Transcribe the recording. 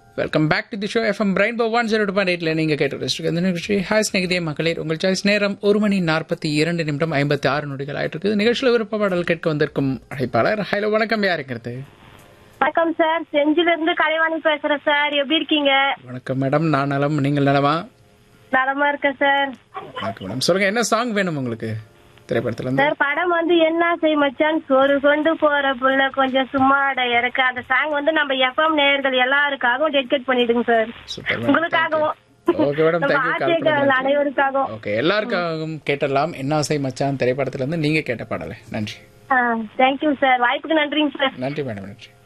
welcome back to the show FM rainbow one zero two point எயிட்ல நீங்க கேட்டு ரசிச்சிருக்க இந்த நிகழ்ச்சி ஹாய் ஸ்நேகிதே மகளிர் உங்கள் சாய்ஸ் நேரம் ஒரு மணி நாற்பத்தி இரண்டு நிமிடம் ஐம்பத்தி ஆறு நொடிகள் ஆயிட்டு இருக்குது நிகழ்ச்சியில் விருப்ப பாடல் கேட்க வந்திருக்கும் அழைப்பாளர் ஹலோ வணக்கம் யாருங்கிறது வணக்கம் சார் செஞ்சில இருந்து கலைவாணி பேசுறேன் சார் எப்படி இருக்கீங்க வணக்கம் மேடம் நான் நலம் நீங்கள் நலமா நலமா இருக்கேன் சார் வணக்கம் மேடம் சொல்லுங்க என்ன சாங் வேணும் உங்களுக்கு திரைப்படத்துல இருந்து சார் படம் வந்து என்ன செய் மச்சான் சோறு கொண்டு போற புள்ள கொஞ்சம் சும்மா அட இறக்க அந்த சாங் வந்து நம்ம எஃப்எம் நேயர்கள் எல்லாருக்காகவும் டெடிகேட் பண்ணிடுங்க சார் சூப்பர் மேடம் உங்களுக்காகவும் ஓகே மேடம் நம்ம தேங்க்யூ கால் ஆசிரியர்கள் பண்ணுங்க அனைவருக்காகவும் ஓகே எல்லாருக்காகவும் கேட்டலாம் என்ன ஆசை மச்சான் திரைப்படத்துல இருந்து நீங்க கேட்ட பாடலை நன்றி தேங்க்யூ சார் வாய்ப்புக்கு நன்றிங்க சார் நன்றி மேடம் நன்றி